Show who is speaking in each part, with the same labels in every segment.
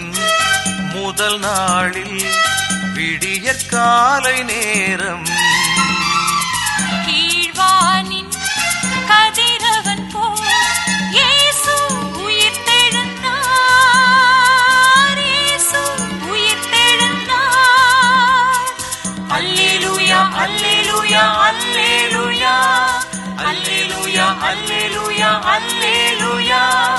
Speaker 1: வாரத்தின் முதல் நாளில் விடியற் காலை நேரம்
Speaker 2: கீழ்வானின் கதிரவன் போல் இயேசு உயிர்த்தெழுந்தார். இயேசு உயிர்த்தெழுந்தார். அல்லேலூயா, அல்லேலூயா, அல்லேலூயா. அல்லேலூயா, அல்லேலூயா, அல்லேலூயா.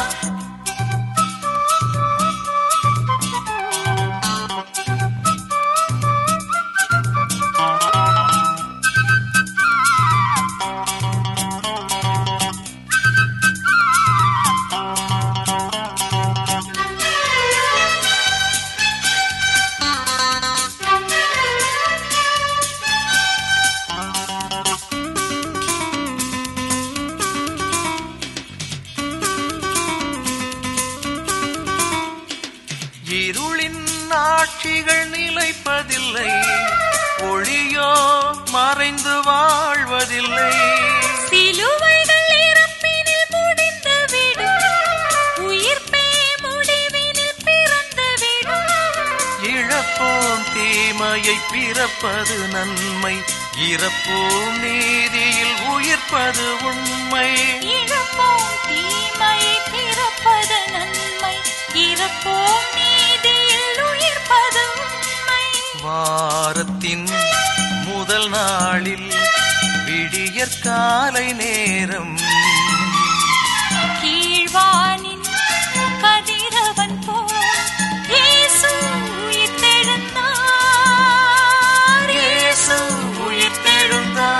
Speaker 1: இருளின் ஆட்சிகள் நிலைப்பதில்லை ஒளியோ மறைந்து வாழ்வதில்லை
Speaker 2: சிலுவைகள் இறப்பினில் முடிந்துவிடும். உயிர்ப்பே முடிவினில் பிறந்துவிடும்.
Speaker 1: இழப்போம் தீமையை பிறப்பது நன்மை இறப்போம் நீதியில் உயிர்ப்பது உண்மை
Speaker 2: இழப்போம் தீமையை பிறப்பது நன்மை இறப்போம் நீதியில் உயிர்ப்பது உண்மை
Speaker 1: வாரத்தின் முதல் நாளில் விடியற் காலை நேரம்
Speaker 2: கீழ்வானின் கதிரவன் போல் இயேசு உயிர்த்தெழுந்தார்.
Speaker 1: இயேசு உயிர்த்தெழுந்தார்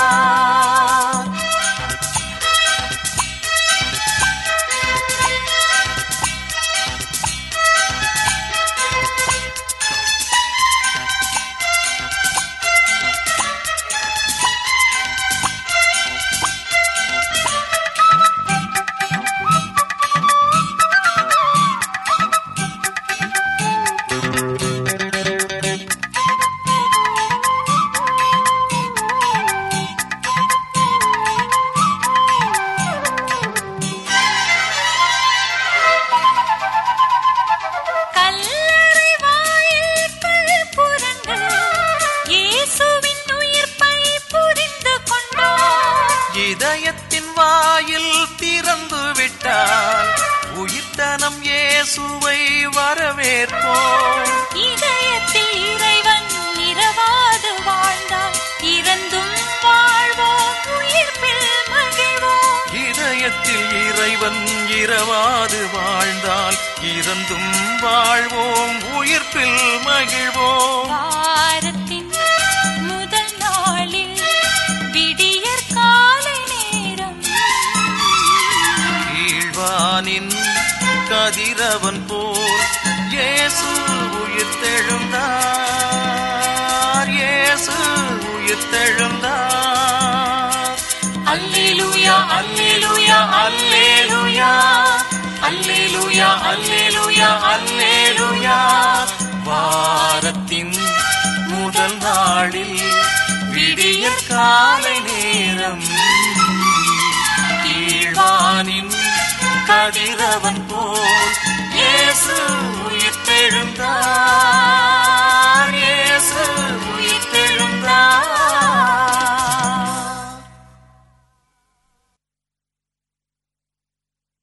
Speaker 2: கல்லறை வாயில் கல்புரங்கள் இயேசுவின் உயிர்ப்பை புரிந்து கொண்டோம்
Speaker 1: இதயத்தின் வாயில் திறந்து விட்டால் உயிர்த்தனம் இயேசுவை வரவேற்போம்
Speaker 2: இதயத்தில் இறைவன் இரவாது வாழ்ந்தால் இறந்தும் வாழ்வோம் உயிர்ப்பில் மகிழ்வோம்
Speaker 1: இதயத்தில் இறைவன் இரவாது வாழ்ந்தால் இறந்தும் வாழ்வோம் உயிர்ப்பில் மகிழ்வோம்
Speaker 2: வாரத்தின் முதல் நாளில் விடியற் காலை நேரம்
Speaker 1: கீழ்வானின் கதிரவன் போல் இயேசு உயிர்த்தெழுந்தார் இயேசு உயிர்த்தெழுந்தார்
Speaker 2: அல்லேலூயா அல்லேலூயா அல்லேலூயா
Speaker 1: அல்லேலூயா அல்லேலூயா அல்லேலூயா வாரத்தின் முதல் நாளில் விடியற் காலை நேரம் கீழ்வானின் கதிரவன் போல் இயேசு உயிர்த்தெழுந்தார்